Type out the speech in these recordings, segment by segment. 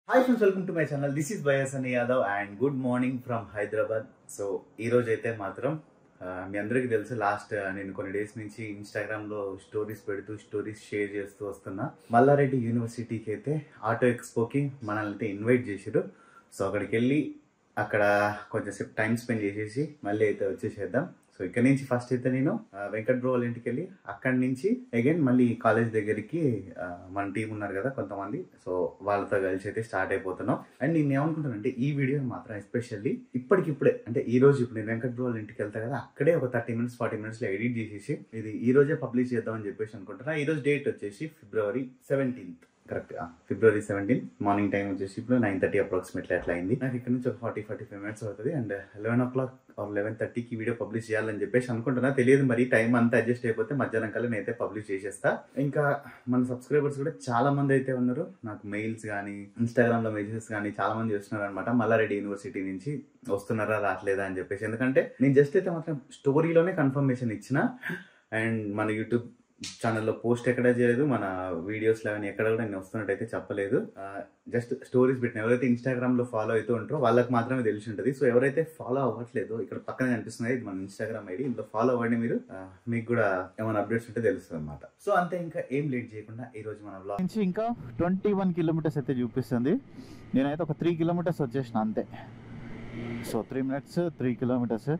Hi friends welcome to my channel this is Bayas అని Yadav and good morning from Hyderabad so ఈ రోజు అయితే మాత్రం ఆ, మీ అందరికీ తెలుసు లాస్ట్ నేను కొన్ని డేస్ నుంచి ఇన్స్టాగ్రామ్ లో స్టోరీస్ పెడుతూ స్టోరీస్ షేర్ చేస్తూ వస్తున్నా మల్లారెడ్డి యూనివర్సిటీకి అయితే ఆటో ఎక్స్పోకి మనల్ని అయితే ఇన్వైట్ చేసారు సో అక్కడికి వెళ్ళి అక్కడ కొంచెంసేపు టైం స్పెండ్ చేసేసి మళ్ళీ అయితే వచ్చేసేద్దాం సో ఇక్కడ నుంచి ఫస్ట్ అయితే నేను ఆ, వెంకట్ బ్రో వాళ్ళ ఇంటికి వెళ్ళి అక్కడి నుంచి అగైన్ మళ్ళీ కాలేజ్ దగ్గరికి ఆ, మన టీం ఉన్నారు కదా కొంతమంది సో వాళ్ళతో కలిసి అయితే స్టార్ట్ అయిపోతున్నాం అండ్ నేను ఏమనుకుంటానంటే ఈ వీడియో మాత్రం ఎస్పెషల్లీ ఇప్పటికిప్పుడే అంటే ఈ రోజు ఇప్పుడు నేను వెంకట్ బ్రో వాళ్ళ ఇంటికి వెళ్తా కదా అక్కడే ఒక థర్టీ మినిట్స్ ఫార్టీ మినిట్స్ లో ఎడిట్ చేసేసి ఇది ఈ రోజే పబ్లిష్ చేద్దామని చెప్పేసి అనుకుంటున్నా ఈ రోజు డేట్ వచ్చేసి February seventeenth correct February seventeen morning time వచ్చేసి ఇప్పుడు నైన్ థర్టీ అప్రాక్సిమేట్లీ అట్లా అయింది నాకు ఇక్కడ నుంచి ఒక ఫార్టీ ఫార్టీ ఫైవ్ మినిట్స్ అవుతుంది and eleven o'clock or eleven థర్టీకి వీడియో పబ్లిష్ చేయాలని చెప్పేసి అనుకుంటున్నా తెలియదు మరి టైం అంతా అడ్జస్ట్ అయిపోతే మధ్యాహ్నం కల్లా నేనైతే పబ్లిష్ చేసేస్తా ఇంకా మన సబ్స్క్రైబర్స్ కూడా చాలా మంది అయితే ఉన్నారు నాకు మెయిల్స్ కానీ ఇన్స్టాగ్రామ్ లో మెసేజెస్ కానీ చాలా మంది చేస్తున్నారు అనమాట మల్లారెడ్డి యూనివర్సిటీ నుంచి వస్తున్నారా రావట్లేదా అని చెప్పేసి ఎందుకంటే నేను జస్ట్ అయితే మాత్రం స్టోరీలోనే కన్ఫర్మేషన్ ఇచ్చిన అండ్ మన యూట్యూబ్ ఛానల్లో పోస్ట్ ఎక్కడ చేయలేదు మన వీడియోస్ కానీ ఎక్కడ కూడా నేను వస్తున్నట్టయితే చెప్పలేదు జస్ట్ స్టోరీస్ పెట్టిన ఎవరైతే ఇన్స్టాగ్రామ్ లో ఫాలో అవుతూ ఉంటారో వాళ్ళకి మాత్రమే తెలిసి ఉంటుంది సో ఎవరైతే ఫాలో అవ్వట్లేదో ఇక్కడ పక్కనే కనిపిస్తుంది ఇది మన ఇన్స్టాగ్రామ్ ఐడి ఇందులో ఫాలో అవ్వండి మీరు ఆ, మీకు కూడా ఏమైనా అప్డేట్స్ ఉంటే తెలుస్తుంది అనమాట సో అంతే ఇంకా ఏం లేట్ చేయకుండా ఈ రోజు మన బ్లాగ్ నుంచి ఇంకా ట్వంటీ వన్ కిలోమీటర్స్ అయితే చూపిస్తుంది నేనైతే ఒక త్రీ కిలోమీటర్స్ వచ్చేసిన అంతే so three minutes three kilometres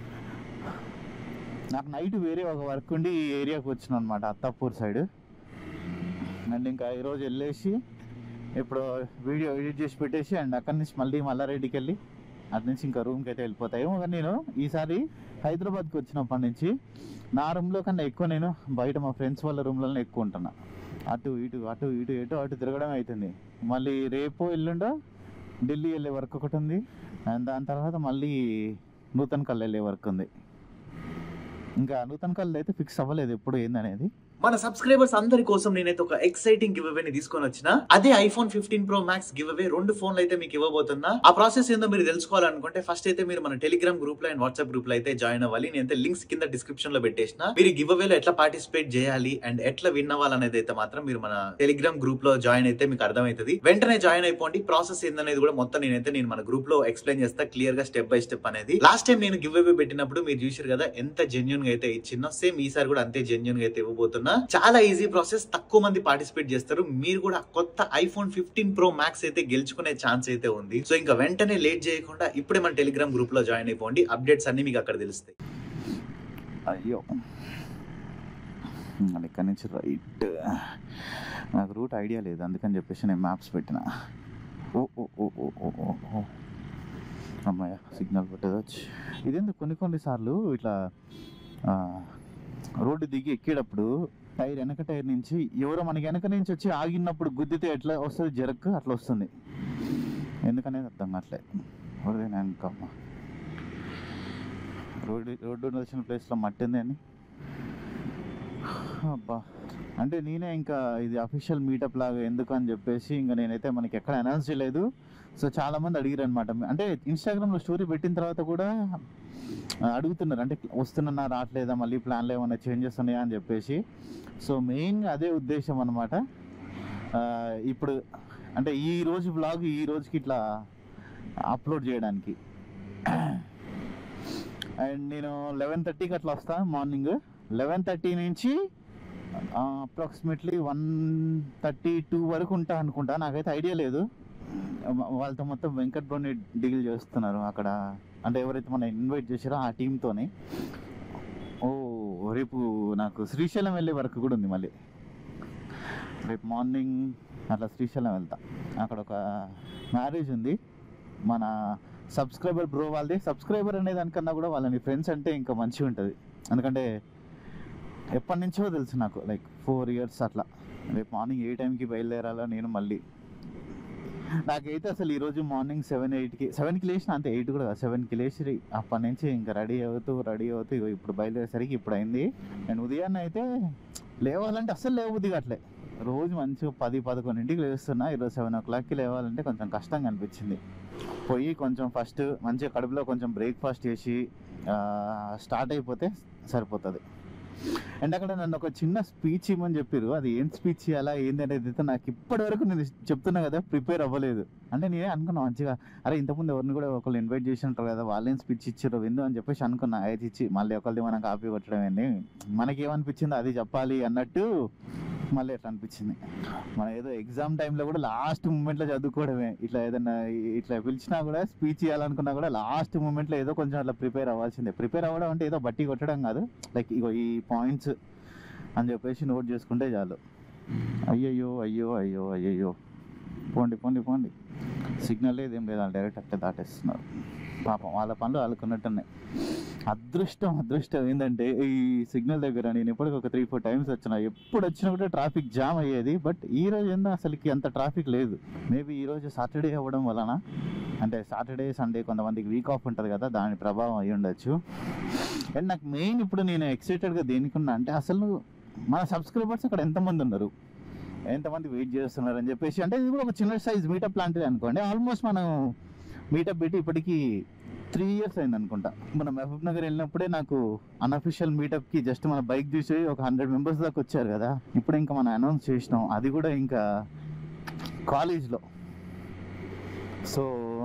నాకు నైట్ వేరే ఒక వర్క్ ఉండి ఈ ఏరియాకి వచ్చిన అనమాట అత్తాపూర్ సైడ్ అండ్ ఇంకా ఈరోజు వెళ్ళేసి ఇప్పుడు వీడియో ఎడిట్ చేసి పెట్టేసి అండ్ అక్కడి నుంచి మళ్ళీ మల్లారెడ్డికి వెళ్ళి అటు నుంచి ఇంకా రూమ్కి అయితే వెళ్ళిపోతాయి ఏమో కానీ నేను ఈసారి హైదరాబాద్కి వచ్చినప్పటి నుంచి నా రూమ్లో కన్నా ఎక్కువ నేను బయట మా ఫ్రెండ్స్ వాళ్ళ రూమ్లోనే ఎక్కువ ఉంటున్నా అటు ఇటు అటు ఇటు ఎటు అటు తిరగడం అవుతుంది మళ్ళీ రేపు ఎల్లుండో ఢిల్లీ వెళ్ళే వర్క్ ఒకటి ఉంది అండ్ దాని తర్వాత మళ్ళీ నూతన్ కల్ వెళ్ళే వర్క్ ఉంది ఇంకా నూతన్ కల్ అయితే ఫిక్స్ అవ్వలేదు ఎప్పుడు ఏందనేది మన సబ్స్క్రైబర్స్ అందరి కోసం నేనైతే ఒక ఎక్సైటింగ్ గివ్ అవే ని తీసుకొని వచ్చిన అదే iPhone fifteen pro max giveaway రెండు ఫోన్లు అయితే మీకు ఇవ్వబోతున్నా ఆ ప్రాసెస్ ఏందో మీరు తెలుసుకోవాలనుకుంటే ఫస్ట్ అయితే మీరు మన టెలిగ్రామ్ గ్రూప్ లో అండ్ వాట్సాప్ గ్రూప్ లో అయితే జాయిన్ అవ్వాలి నేనైతే లింక్స్ కింద డిస్క్రిప్షన్ లో పెట్టేసిన మీరు గివ్ అవేలో ఎట్లా పార్టిసిపేట్ చేయాలి అండ్ ఎట్లా విన్ అవ్వాలనేది అయితే మాత్రం మీరు మన టెలిగ్రామ్ గ్రూప్ లో జాయిన్ అయితే మీకు అర్థమవుతుంది వెంటనే జాయిన్ అయిపోండి ప్రాసెస్ ఏందనేది కూడా మొత్తం నేనైతే నేను మన గ్రూప్ లో ఎక్స్ప్లెయిన్ చేస్తా క్లియర్ గా స్టెప్ బై స్టెప్ అనేది లాస్ట్ టైం నేను గివ్ అవే పెట్టినప్పుడు మీరు చూసారు కదా ఎంత జెన్యున్ గా అయితే ఇచ్చిన్నో సేమ్ ఈసారి కూడా అంతే జెన్యున్ గా అయితే ఇవ్వబోతున్నా చాలా ఈజీ ప్రాసెస్ తక్కువ మంది పార్టిసిపేట్ చేస్తారు మీరు కూడా కొత్త ఐఫోన్ ఫిఫ్టీన్ ప్రో మ్యాక్స్ అయితే గెలుచుకునే ఛాన్స్ అయితే ఉంది సో ఇంకా వెంటనే లేట్ చేయకుండా ఇప్పుడే మన టెలిగ్రామ్ గ్రూప్ లో జాయిన్ అయిపోండి అప్డేట్స్ అన్ని మీకు అక్కడ తెలుస్తాయి అయ్యో మళ్ళీ ఇక్కడి నుంచి రైట్ నాకు రూట్ ఐడియా లేదు అందుకని చెప్పేసి నేను మ్యాప్స్ పెట్టిన ఓ ఓ ఓ ఓ ఓ ఓ ఓ అమ్మాయ సిగ్నల్ పెట్టదొచ్చు ఇదేందుకు కొన్ని కొన్ని సార్లు ఇట్లా ఆ, రోడ్డు దిగి ఎక్కేటప్పుడు టైర్ వెనక టైర్ నుంచి ఎవరో మనకి వెనక నుంచి వచ్చి ఆగినప్పుడు గుద్దితే ఎట్లా వస్తుంది జరక్ అట్లా వస్తుంది ఎందుకనేది అర్థం కావట్లే ఎవరిదైనా ఇంకా రోడ్డు రోడ్డు వచ్చిన ప్లేస్లో మట్టి ఉంది అని అబ్బా అంటే నేనే ఇంకా ఇది అఫీషియల్ మీటప్ లాగా ఎందుకు అని చెప్పేసి ఇంకా నేనైతే మనకి ఎక్కడ అనౌన్స్ చేయలేదు సో చాలా మంది అడిగారు అనమాట అంటే ఇన్స్టాగ్రామ్లో స్టోరీ పెట్టిన తర్వాత కూడా ఆ, అడుగుతున్నారు అంటే వస్తున్నా రావట్లేదా మళ్ళీ ప్లాన్లు ఏమైనా చేంజెస్ ఉన్నాయా అని చెప్పేసి సో మెయిన్గా అదే ఉద్దేశం అనమాట ఇప్పుడు అంటే ఈ రోజు బ్లాగ్ ఈ రోజుకి ఇట్లా అప్లోడ్ చేయడానికి అండ్ నేను లెవెన్ థర్టీకి అట్లా వస్తా మార్నింగ్ లెవెన్ థర్టీ నుంచి అప్రాక్సిమేట్లీ వన్ థర్టీ టూ వరకు ఉంటా అనుకుంటా నాకైతే ఐడియా లేదు వా- వాళ్ళతో మొత్తం వెంకట్ బ్రోని డీల్ చేస్తున్నారు అక్కడ అంటే ఎవరైతే మనం ఇన్వైట్ చేశారో ఆ టీంతోని ఓ రేపు నాకు శ్రీశైలం వెళ్ళే వరకు కూడా ఉంది మళ్ళీ రేపు మార్నింగ్ అట్లా శ్రీశైలం వెళ్తా అక్కడ ఒక మ్యారేజ్ ఉంది మన సబ్స్క్రైబర్ బ్రో వాళ్ళది సబ్స్క్రైబర్ అనే దానికన్నా కూడా వాళ్ళని ఫ్రెండ్స్ అంటే ఇంకా మంచిగా ఉంటుంది ఎందుకంటే ఎప్పటి నుంచో తెలుసు నాకు లైక్ ఫోర్ ఇయర్స్ అట్లా రేపు మార్నింగ్ ఏ టైంకి బయలుదేరాలో నేను మళ్ళీ నాకైతే అసలు ఈరోజు మార్నింగ్ సెవెన్ ఎయిట్కి సెవెన్కి లేచిన అంతే ఎయిట్ కూడా సెవెన్కి లేచి అప్పటి నుంచి ఇంకా రెడీ అవుతూ రెడీ అవుతూ ఇగో ఇప్పుడు బయలుదేరేసరికి ఇప్పుడు అయింది నేను ఉదయాన్నే అయితే లేవాలంటే అసలు లేవబుద్ది అట్లే రోజు మంచిగా పది పదకొండింటికి లేస్తున్నా ఈరోజు సెవెన్ ఓ క్లాక్కి లేవాలంటే కొంచెం కష్టంగా అనిపించింది పోయి కొంచెం ఫస్ట్ మంచిగా కడుపులో కొంచెం బ్రేక్ఫాస్ట్ చేసి స్టార్ట్ అయిపోతే సరిపోతుంది అండ్ అక్కడ నన్ను ఒక చిన్న స్పీచ్ ఇవ్వమని చెప్పారు అది ఏం స్పీచ్ ఇవ్వాలా ఏంది అనేది అయితే నాకు ఇప్పటి వరకు నేను చెప్తున్నా కదా ప్రిపేర్ అవ్వలేదు అంటే నేనే అనుకున్నా మంచిగా అరే ఇంతకుముందు ఎవరిని కూడా ఒకళ్ళు ఇన్వైట్ చేసి ఉంటారు కదా వాళ్ళేం స్పీచ్ ఇచ్చారు విందు అని చెప్పేసి అనుకున్నా అయితే ఇచ్చి మళ్ళీ ఒకరిది మనం కాపీ కొట్టడం ఏంది మనకి ఏమనిపించిందో అది చెప్పాలి అన్నట్టు మళ్ళీ ఎట్లా అనిపించింది మనం ఏదో ఎగ్జామ్ టైంలో కూడా లాస్ట్ మూమెంట్లో చదువుకోవడమే ఇట్లా ఏదైనా ఇట్లా పిలిచినా కూడా స్పీచ్ ఇవ్వాలనుకున్నా కూడా లాస్ట్ మూమెంట్లో ఏదో కొంచెం అట్లా ప్రిపేర్ అవ్వాల్సిందే ప్రిపేర్ అవ్వడం అంటే ఏదో బట్టి కొట్టడం కాదు లైక్ ఇగో ఈ పాయింట్స్ అని చెప్పేసి నోట్ చేసుకుంటే చాలు అయ్యయ్యో అయ్యో అయ్యో అయ్యయ్యో పోండి పోండి పోండి సిగ్నల్ లేదు ఏం లేదు వాళ్ళు డైరెక్ట్ అట్లా దాటేస్తున్నారు పాపం వాళ్ళ పనులు వాళ్ళకున్నట్టున్నాయి అదృష్టం అదృష్టం ఏంటంటే ఈ సిగ్నల్ దగ్గర నేను ఇప్పటికి ఒక త్రీ ఫోర్ టైమ్స్ వచ్చిన ఎప్పుడు వచ్చినా కూడా ట్రాఫిక్ జామ్ అయ్యేది బట్ ఈ రోజు ఏందో అసలుకి అంత ట్రాఫిక్ లేదు మేబీ ఈ రోజు సాటర్డే అవ్వడం వలన అంటే సాటర్డే సండే కొంతమందికి వీక్ ఆఫ్ ఉంటుంది కదా దాని ప్రభావం అయి ఉండొచ్చు అండ్ నాకు మెయిన్ ఇప్పుడు నేను ఎక్సైటెడ్గా దేనికున్నా అంటే అసలు మన సబ్స్క్రైబర్స్ అక్కడ ఎంతమంది ఉన్నారు ఎంతమంది వెయిట్ చేస్తున్నారు అని చెప్పేసి అంటే ఇది కూడా ఒక చిన్న సైజ్ మీటప్ లాంటిది అనుకోండి ఆల్మోస్ట్ మనం మీటప్ పెట్టి ఇప్పటికీ త్రీ ఇయర్స్ అయింది అనుకుంటా మన మహబూబ్ నగర్ వెళ్ళినప్పుడే నాకు అన్అఫిషియల్ మీటప్కి జస్ట్ మన బైక్ చూసి ఒక హండ్రెడ్ మెంబర్స్ దాకా వచ్చారు కదా ఇప్పుడు ఇంకా మనం అనౌన్స్ చేసినాం అది కూడా ఇంకా కాలేజ్లో సో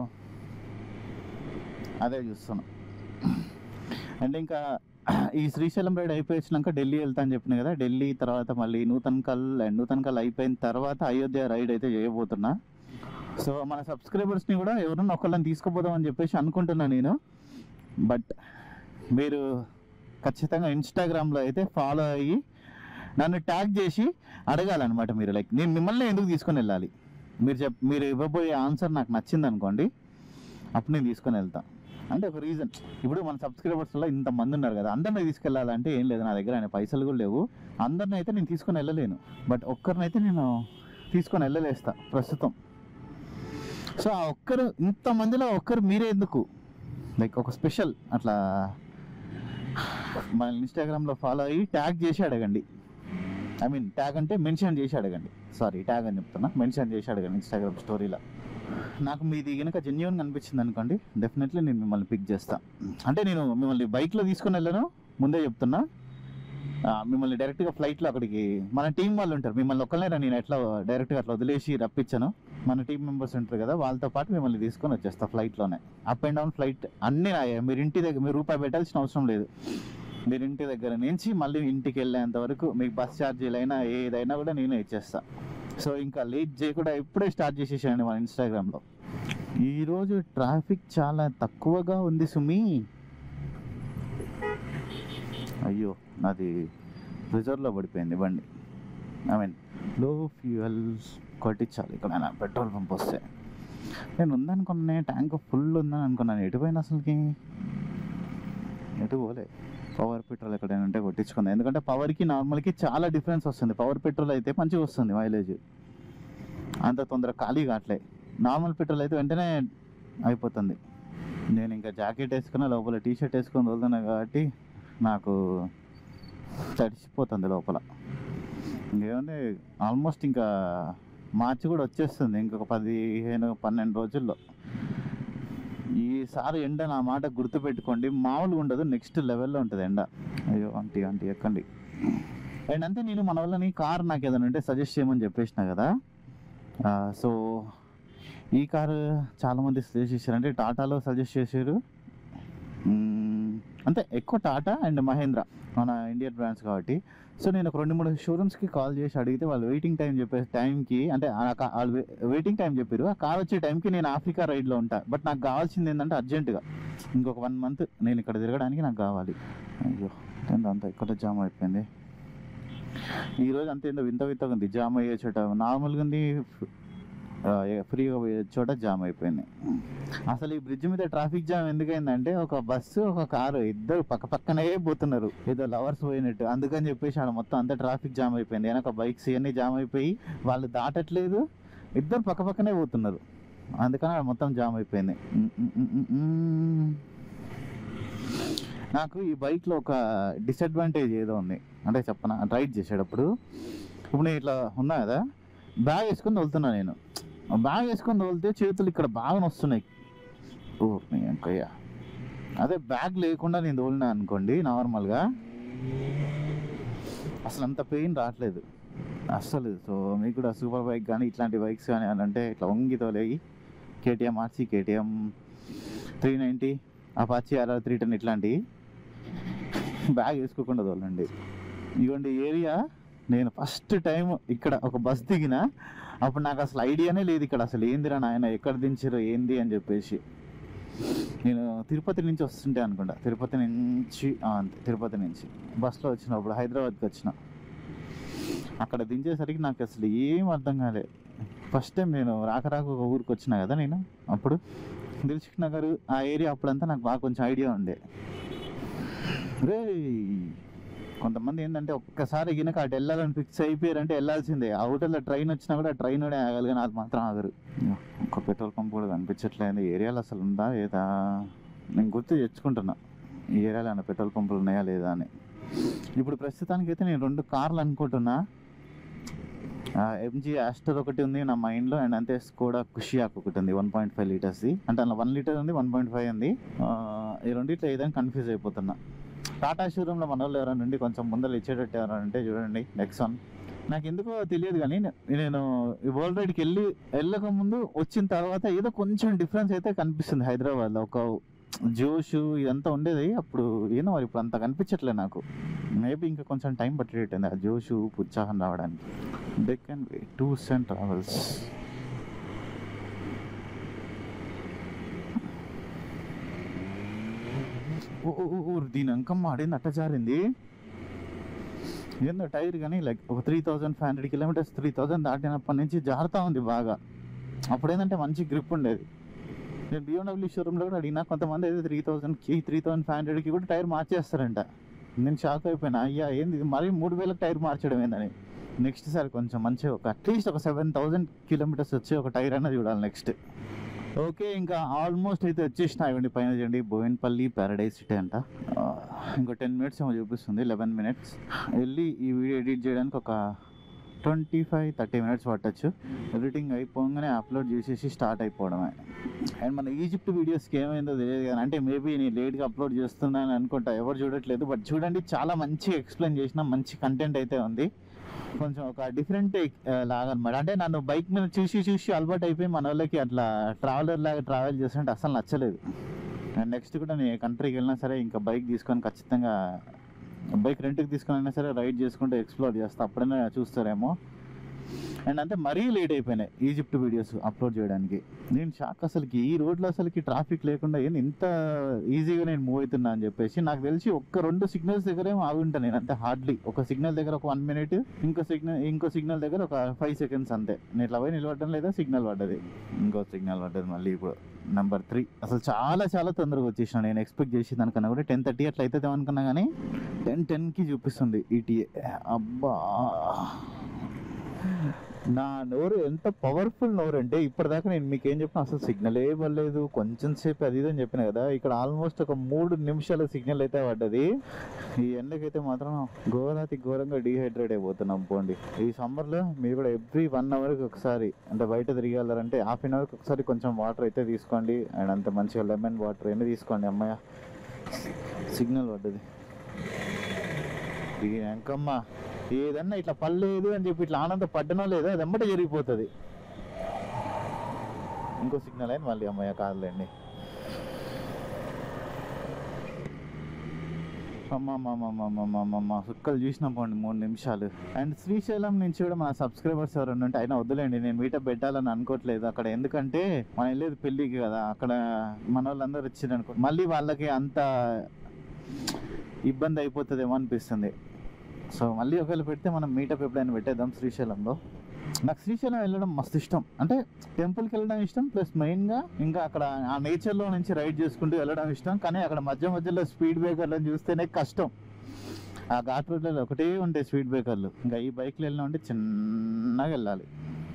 అదే చూస్తున్నాం అండ్ ఇంకా ఈ శ్రీశైలం రైడ్ అయిపోయినాక ఢిల్లీ వెళ్తా అని చెప్పిన కదా ఢిల్లీ తర్వాత మళ్ళీ నూతన్కల్ అండ్ నూతన్కల్ అయిపోయిన తర్వాత అయోధ్య రైడ్ అయితే చేయబోతున్నా సో మన సబ్స్క్రైబర్స్ని కూడా ఎవరన్నా ఒకళ్ళని తీసుకుపోదాం అని చెప్పేసి అనుకుంటున్నా నేను బట్ మీరు ఖచ్చితంగా ఇన్స్టాగ్రామ్లో అయితే ఫాలో అయ్యి నన్ను ట్యాగ్ చేసి అడగాలన్నమాట మీరు లైక్ నేను మిమ్మల్ని ఎందుకు తీసుకొని వెళ్ళాలి మీరు చెప్ మీరు ఇవ్వబోయే ఆన్సర్ నాకు నచ్చింది అనుకోండి అప్పుడు నేను తీసుకొని వెళ్తా అంటే ఒక రీజన్ ఇప్పుడు మన సబ్స్క్రైబర్స్లో ఇంతమంది ఉన్నారు కదా అందరిని తీసుకెళ్ళాలంటే ఏం లేదు నా దగ్గర ఆయన పైసలు కూడా లేవు అందరిని అయితే నేను తీసుకొని వెళ్ళలేను బట్ ఒక్కరినైతే నేను తీసుకొని వెళ్ళలేస్తా ప్రస్తుతం సో ఆ ఒక్కరు ఇంతమందిలో ఒక్కరు మీరే ఎందుకు లైక్ ఒక స్పెషల్ అట్లా మన ఇన్స్టాగ్రామ్లో ఫాలో అయ్యి ట్యాగ్ చేసి అడగండి ఐ మీన్ ట్యాగ్ అంటే మెన్షన్ చేసి అడగండి సారీ ట్యాగ్ అని చెప్తున్నా మెన్షన్ చేసి అడగండి ఇన్స్టాగ్రామ్ స్టోరీలో నాకు మీది కనుక జెన్యున్ అనిపించింది అనుకోండి డెఫినెట్లీ నేను మిమ్మల్ని పిక్ చేస్తా అంటే నేను మిమ్మల్ని బైక్లో తీసుకొని వెళ్ళను ముందే చెప్తున్నా ఆ, మిమ్మల్ని డైరెక్ట్గా ఫ్లైట్లో అక్కడికి మన టీం వాళ్ళు ఉంటారు మిమ్మల్ని ఒక్కళ్ళే నేను ఎట్లా డైరెక్ట్గా అట్లా వదిలేసి రప్పించాను మన టీం మెంబర్స్ ఉంటారు కదా వాళ్ళతో పాటు మిమ్మల్ని తీసుకొని వచ్చేస్తా ఫ్లైట్లోనే అప్ అండ్ డౌన్ ఫ్లైట్ అన్నీ నాయే మీరు ఇంటి దగ్గర మీరు రూపాయి పెట్టాల్సిన అవసరం లేదు మీరు ఇంటి దగ్గర నుంచి మళ్ళీ ఇంటికి వెళ్ళేంత వరకు మీకు బస్ ఛార్జీలు అయినా ఏదైనా కూడా నేనే ఇచ్చేస్తా సో ఇంకా లేట్ చేయకుండా ఇప్పుడే స్టార్ట్ చేసేసాయండి మన ఇన్స్టాగ్రామ్లో ఈరోజు ట్రాఫిక్ చాలా తక్కువగా ఉంది సుమి అయ్యో నాది రిజర్వ్లో పడిపోయింది బండి ఐ మీన్ లో ఫ్యూయల్ కొట్టించాలి ఇక్కడ ఆయన పెట్రోల్ పంప్ వస్తే నేను ఉందనుకున్నా ట్యాంక్ ఫుల్ ఉందని అనుకున్నాను ఎటు పోయిన అసలుకి ఎటు పోలే పవర్ పెట్రోల్ ఎక్కడైనా ఉంటే కొట్టించుకుంది ఎందుకంటే పవర్కి నార్మల్కి చాలా డిఫరెన్స్ వస్తుంది పవర్ పెట్రోల్ అయితే మంచిగా వస్తుంది మైలేజ్ అంత తొందర ఖాళీ కావట్లే నార్మల్ పెట్రోల్ అయితే వెంటనే అయిపోతుంది నేను ఇంకా జాకెట్ వేసుకున్న లోపల టీ షర్ట్ వేసుకొని వెళ్తున్నా కాబట్టి నాకు తడిసిపోతుంది లోపల ఇంకేముంది ఆల్మోస్ట్ ఇంకా మార్చి కూడా వచ్చేస్తుంది ఇంకొక పదిహేను పన్నెండు రోజుల్లో ఈసారి ఎండ నా మాట గుర్తుపెట్టుకోండి మామూలుగా ఉండదు నెక్స్ట్ లెవెల్లో ఉంటుంది ఎండ అయ్యో ఆంటీ ఆంటీ ఎక్కండి అండ్ అంతే నేను మన వాళ్ళని కార్ నాకు ఏదైనా ఉంటే సజెస్ట్ చేయమని చెప్పేసిన కదా సో ఈ కారు చాలామంది సజెస్ట్ చేశారు అంటే టాటాలో సజెస్ట్ చేశారు మ్మ్, అంతే ఎక్కువ టాటా అండ్ మహేంద్ర మన ఇండియన్ బ్రాండ్స్ కాబట్టి సో నేను ఒక రెండు మూడు షోరూమ్స్కి కాల్ చేసి అడిగితే వాళ్ళు వెయిటింగ్ టైం చెప్పే టైంకి అంటే ఆ కా- వాళ్ళు వెయిటింగ్ టైం చెప్పారు ఆ కార్ వచ్చే టైంకి నేను ఆఫ్రికా రైడ్లో ఉంటా బట్ నాకు కావాల్సింది ఏంటంటే అర్జెంటుగా ఇంకొక వన్ మంత్ నేను ఇక్కడ తిరగడానికి నాకు కావాలి అయ్యో ఏందో అంత ఇక్కడ జామ్ అయిపోయింది ఈ రోజు అంత ఏందో వింత వింతగా ఉంది జామ్ అయ్యే చోట నార్మల్గా ఉంది ఆ, ఏ- ఫ్రీగా పోయే చోట జామ్ అయిపోయింది అసలు ఈ బ్రిడ్జ్ మీద ట్రాఫిక్ జామ్ ఎందుకైందంటే ఒక బస్సు ఒక కారు ఇద్దరు పక్క పక్కనే పోతున్నారు ఏదో లవర్స్ పోయినట్టు అందుకని చెప్పేసి ఆడ మొత్తం అంతా ట్రాఫిక్ జామ్ అయిపోయింది వెనక బైక్స్ ఇవన్నీ జామ్ అయిపోయి వాళ్ళు దాటట్లేదు ఇద్దరు పక్క పక్కనే పోతున్నారు అందుకని ఆడ మొత్తం జామ్ అయిపోయింది ఉమ్, ఉమ్, ఉమ్, ఉమ్, ఉమ్. నాకు ఈ బైక్లో ఒక డిసడ్వాంటేజ్ ఏదో ఉంది అంటే చెప్పనా రైడ్ చేసేటప్పుడు ఇప్పుడు నేను ఇట్లా ఉన్నా కదా బ్యాగ్ వేసుకొని వెళ్తున్నా నేను బ్యాగ్ వేసుకొని వెళ్తే చేతులు ఇక్కడ బాగా వస్తున్నాయి ఓ మీ అంకయ్య అదే బ్యాగ్ లేకుండా నేను తోలినా అనుకోండి నార్మల్గా అసలు అంత పెయిన్ రావట్లేదు అస్సలు సో మీకు కూడా సూపర్ బైక్ కానీ ఇట్లాంటి బైక్స్ కానీ అని అంటే ఇట్లా వంగి తోలేయి KTM RC KTM three ninety Apache RR three ten ఇట్లాంటివి బ్యాగ్ వేసుకోకుండా తోలండి ఇవ్వండి ఏరియా నేను ఫస్ట్ టైం ఇక్కడ ఒక బస్ దిగిన అప్పుడు నాకు అసలు ఐడియానే లేదు ఇక్కడ అసలు ఏందిరా నాయన ఎక్కడ దించారో ఏంది అని చెప్పేసి నేను తిరుపతి నుంచి వస్తుంటే అనుకుంటా తిరుపతి నుంచి ఆ, అంతే తిరుపతి నుంచి బస్సులో వచ్చినప్పుడు హైదరాబాద్కి వచ్చిన అక్కడ దించేసరికి నాకు అసలు ఏం అర్థం కాలే ఫస్ట్ టైం నేను రాక రాక ఒక ఊరికి వచ్చిన కదా నేను అప్పుడు దిల్సుఖ్ నగర్ ఆ ఏరియా అప్పుడంతా నాకు బాగా కొంచెం ఐడియా ఉండే రే కొంతమంది ఏంటంటే ఒక్కసారి గినక అటు వెళ్ళాలని ఫిక్స్ అయిపోయారంటే వెళ్ళాల్సిందే ఆ హోటల్లో ట్రైన్ వచ్చినా కూడా ట్రైన్ ఆగాలి కానీ అది మాత్రం ఆగరు ఒక పెట్రోల్ పంప్ కూడా కనిపించట్లేదు ఈ ఏరియాలో అసలు ఉందా లేదా నేను గుర్తు తెచ్చుకుంటున్నా ఈ ఏరియాలో ఏమైనా పెట్రోల్ పంపులు ఉన్నాయా లేదా అని ఇప్పుడు ప్రస్తుతానికి అయితే నేను రెండు కార్లు అనుకుంటున్నా ఎంజీ ఆస్టర్ ఒకటి ఉంది నా మైండ్లో అండ్ అంతే స్కోడా కుషియాక్ ఒకటి ఉంది వన్ పాయింట్ ఫైవ్ లీటర్స్ది అంటే అలా వన్ లీటర్ ఉంది వన్ పాయింట్ ఫైవ్ ఉంది ఆ, ఈ రెండిట్లో ఏదైనా కన్ఫ్యూజ్ అయిపోతున్నా టాటా షోరూంలో మన వాళ్ళు ఎవరైనా ఉండి కొంచెం ముందర ఇచ్చేటట్టు ఎవరైనా ఉంటే చూడండి నెక్స్ట్ వన్ నాకు ఎందుకో తెలియదు కానీ నే- నేను ఈ వరల్డ్ రైడ్కి వెళ్ళి వెళ్ళక ముందు వచ్చిన తర్వాత ఏదో కొంచెం డిఫరెన్స్ అయితే కనిపిస్తుంది హైదరాబాద్లో ఒక జోష్ ఇదంతా ఉండేది అప్పుడు ఏమో మరి ఇప్పుడు అంత కనిపించట్లేదు నాకు మేబీ ఇంకా కొంచెం టైం పట్టేటట్టుంది ఆ జోషు ఉత్సాహం రావడానికి deck and way tours and travels ఓ ఓ, ఓ, ఓ, దీని అంకమ్మ ఆడింది అట్ట జారింది ఏందో టైర్ కానీ లైక్ ఒక three thousand five hundred kilometres three thousand దాటినప్పటి నుంచి జారుతూ ఉంది బాగా అప్పుడు ఏంటంటే మంచి గ్రిప్ ఉండేది నేను బిఎండబ్ల్యూ షోరూంలో కూడా అడిగినా కొంతమంది అయితే త్రీ థౌజండ్కి త్రీ థౌజండ్ ఫైవ్ హండ్రెడ్కి కూడా టైర్ మార్చేస్తారంట నేను షాక్ అయిపోయినా అయ్యా ఏంది ఇది మరీ మూడు వేలకు టైర్ మార్చడం ఏందని నెక్స్ట్ సారి కొంచెం మంచిగా ఒక అట్లీస్ట్ ఒక సెవెన్ థౌజండ్ కిలోమీటర్స్ వచ్చి ఒక టైర్ అన్నది చూడాలి నెక్స్ట్ ఓకే ఇంకా ఆల్మోస్ట్ అయితే వచ్చేసిన ఇవ్వండి పైన చూడండి బోయిన్పల్లి ప్యారడైజ్ సిటీ అంట ఆ, ఇంకో టెన్ మినిట్స్ ఏమో చూపిస్తుంది లెవెన్ మినిట్స్ వెళ్ళి ఈ వీడియో ఎడిట్ చేయడానికి ఒక ట్వంటీ ఫైవ్ థర్టీ మినిట్స్ పట్టచ్చు ఎడిటింగ్ అయిపోగానే అప్లోడ్ చేసేసి స్టార్ట్ అయిపోవడమే అండ్ మన ఈజిప్ట్ వీడియోస్కి ఏమైందో తెలియదు కానీ అంటే మేబీ నేను లేట్గా అప్లోడ్ చేస్తున్నాను అనుకుంటా ఎవరు చూడట్లేదు బట్ చూడండి చాలా మంచిగా ఎక్స్ప్లెయిన్ చేసిన మంచి కంటెంట్ అయితే ఉంది కొంచెం ఒక డిఫరెంట్ లాగా అనమాట అంటే నన్ను బైక్ మీద చూసి చూసి అలవాటు అయిపోయి మన వాళ్ళకి అట్లా ట్రావెలర్ లాగా ట్రావెల్ చేస్తుంటే అసలు నచ్చలేదు అండ్ నెక్స్ట్ కూడా నేను ఏ కంట్రీకి వెళ్ళినా సరే ఇంకా బైక్ తీసుకొని ఖచ్చితంగా బైక్ రెంట్కి తీసుకొని అయినా సరే రైడ్ చేసుకుంటూ ఎక్స్ప్లోర్ చేస్తా అప్పుడైనా చూస్తారేమో అండ్ అంటే మరీ లేట్ అయిపోయినాయి ఈజిప్ట్ వీడియోస్ అప్లోడ్ చేయడానికి నేను షాక్ అసలుకి ఈ రోడ్లో అసలుకి ట్రాఫిక్ లేకుండా ఏంది ఇంత ఈజీగా నేను మూవ్ అవుతున్నా అని చెప్పేసి నాకు తెలిసి ఒక్క రెండు సిగ్నల్స్ దగ్గరే ఆగి ఉంటాను నేను అంతే హార్డ్లీ ఒక సిగ్నల్ దగ్గర ఒక వన్ మినిట్ ఇంకో సిగ్నల్ ఇంకో సిగ్నల్ దగ్గర ఒక ఫైవ్ సెకండ్స్ అంతే నేను ఇట్లా పోయి నిలబడడం లేదా సిగ్నల్ పడ్డది ఇంకో సిగ్నల్ పడ్డది మళ్ళీ ఇప్పుడు నెంబర్ త్రీ అసలు చాలా చాలా తొందరగా వచ్చేసిన నేను ఎక్స్పెక్ట్ చేసి దానికన్నా కూడా టెన్ థర్టీ అట్లా అవుతుంది అనుకున్నా కానీ టెన్ టెన్కి చూపిస్తుంది ఈటీఏ అబ్బా నా నోరు ఎంత పవర్ఫుల్ నోరు అంటే ఇప్పటిదాకా నేను మీకు ఏం చెప్పిన అసలు సిగ్నల్ ఏ పడలేదు కొంచెం సేపు అది ఇది అని చెప్పిన కదా ఇక్కడ ఆల్మోస్ట్ ఒక మూడు నిమిషాల సిగ్నల్ అయితే పడ్డది ఈ ఎండకైతే మాత్రం ఘోరాతి ఘోరంగా డీహైడ్రేట్ అయిపోతున్నాం పోండి ఈ సమ్మర్లో మీరు కూడా ఎవ్రీ వన్ అవర్కి ఒకసారి అంటే బయట తిరిగెళ్ళారంటే హాఫ్ అన్ అవర్కి ఒకసారి కొంచెం వాటర్ అయితే తీసుకోండి అండ్ అంత మంచిగా లెమన్ వాటర్ అయినా తీసుకోండి అమ్మాయ సిగ్నల్ పడ్డది ఈ వెంకమ్మ ఏదన్నా ఇట్లా పర్లేదు అని చెప్పి ఇట్లా ఆనంద పడ్డనో లేదో అది ఎమ్మటే జరిగిపోతుంది ఇంకో సిగ్నల్ అయిన మళ్ళీ అమ్మయ్య కాదులేండి అమ్మమ్మ సుక్కలు చూసినా పోండి మూడు నిమిషాలు అండ్ శ్రీశైలం నుంచి కూడా మన సబ్స్క్రైబర్స్ ఎవరైనా ఉంటే అయినా వద్దులేండి నేను మీటప్ పెట్టాలని అనుకోవట్లేదు అక్కడ ఎందుకంటే మనం వెళ్ళేది పెళ్ళికి కదా అక్కడ మన వాళ్ళందరూ వచ్చింది అనుకో మళ్ళీ వాళ్ళకి అంత ఇబ్బంది అయిపోతుందేమో అనిపిస్తుంది సో మళ్ళీ ఒకవేళ పెడితే మనం మీటప్ ఎప్పుడైనా పెట్టేద్దాం శ్రీశైలంలో నాకు శ్రీశైలం వెళ్ళడం మస్తు ఇష్టం అంటే టెంపుల్కి వెళ్ళడం ఇష్టం ప్లస్ మెయిన్గా ఇంకా అక్కడ ఆ నేచర్లో నుంచి రైడ్ చేసుకుంటూ వెళ్ళడం ఇష్టం కానీ అక్కడ మధ్య మధ్యలో స్పీడ్ బ్రేకర్లను చూస్తేనే కష్టం ఆ ఘాట్ రోడ్లలో ఒకటే ఉంటాయి స్పీడ్ బ్రేకర్లు ఇంకా ఈ బైక్లో వెళ్ళినా ఉంటే చిన్నగా వెళ్ళాలి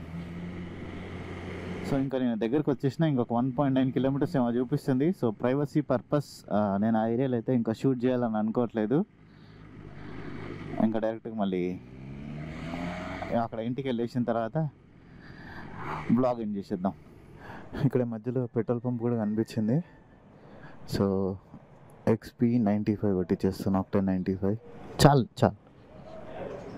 సో ఇంకా నేను దగ్గరకు వచ్చేసిన ఇంకొక వన్ పాయింట్ నైన్ కిలోమీటర్స్ ఏమో చూపిస్తుంది సో ప్రైవసీ పర్పస్ నేను ఆ ఏరియాలో అయితే ఇంకా షూట్ చేయాలని అనుకోవట్లేదు ఇంకా డైరెక్ట్గా మళ్ళీ అక్కడ ఇంటికి వెళ్ళేసిన తర్వాత బ్లాగ్ ఎండ్ చేసేద్దాం ఇక్కడ మధ్యలో పెట్రోల్ పంప్ కూడా కనిపించింది సో ఎక్స్పీ నైంటీ ఫైవ్ కొట్టించేస్తాను ఆక్టెన్ నైంటీ ఫైవ్ చాలు చాలు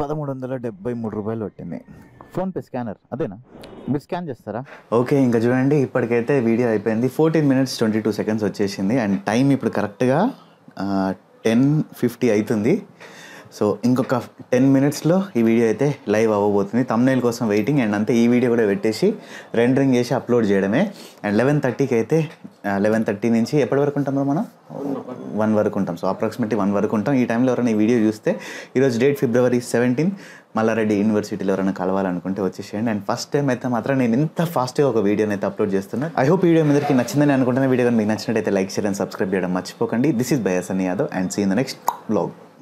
పదమూడు వందల డెబ్బై మూడు రూపాయలు పట్టింది ఫోన్పే స్కానర్ అదేనా మీరు స్కాన్ చేస్తారా ఓకే ఇంకా చూడండి ఇప్పటికైతే వీడియో అయిపోయింది fourteen minutes twenty two seconds వచ్చేసింది అండ్ టైం ఇప్పుడు కరెక్ట్గా టెన్ ఫిఫ్టీ అవుతుంది సో ఇంకొక టెన్ మినిట్స్లో ఈ వీడియో అయితే లైవ్ అవ్వబోతుంది తమ్నైల్ కోసం వెయిటింగ్ అండ్ అంతే ఈ వీడియో కూడా పెట్టేసి రెండరింగ్ చేసి అప్లోడ్ చేయడమే అండ్ లెవెన్ థర్టీకి అయితే లెవెన్ థర్టీ నుంచి ఎప్పటి వరకు ఉంటాం bro మనం వన్ వరకు ఉంటాం సో అప్రాక్సిమేట్లీ వన్ వరకు ఉంటాం ఈ టైంలో ఎవరైనా ఈ వీడియో చూస్తే ఈరోజు డేట్ ఫిబ్రవరి సెవెంటీన్ మల్లారెడ్డి యూనివర్సిటీలో ఎవరైనా కలవాలనుకుంటే వచ్చేసేయండి అండ్ ఫస్ట్ టైం అయితే మాత్రం నేను ఇంత ఫాస్ట్గా ఒక వీడియోని అయితే అప్లోడ్ చేస్తున్నాను ఐ హోప్ వీడియో మీ అందరికీ నచ్చిందని అనుకుంటున్న వీడియో కానీ మీకు నచ్చినట్టయితే లైక్ షేర్ అండ్ సబ్స్క్రైబ్ చేయడం మర్చిపోకండి దిస్ ఇస్ బయాస్ అని Yadav and see in the next blog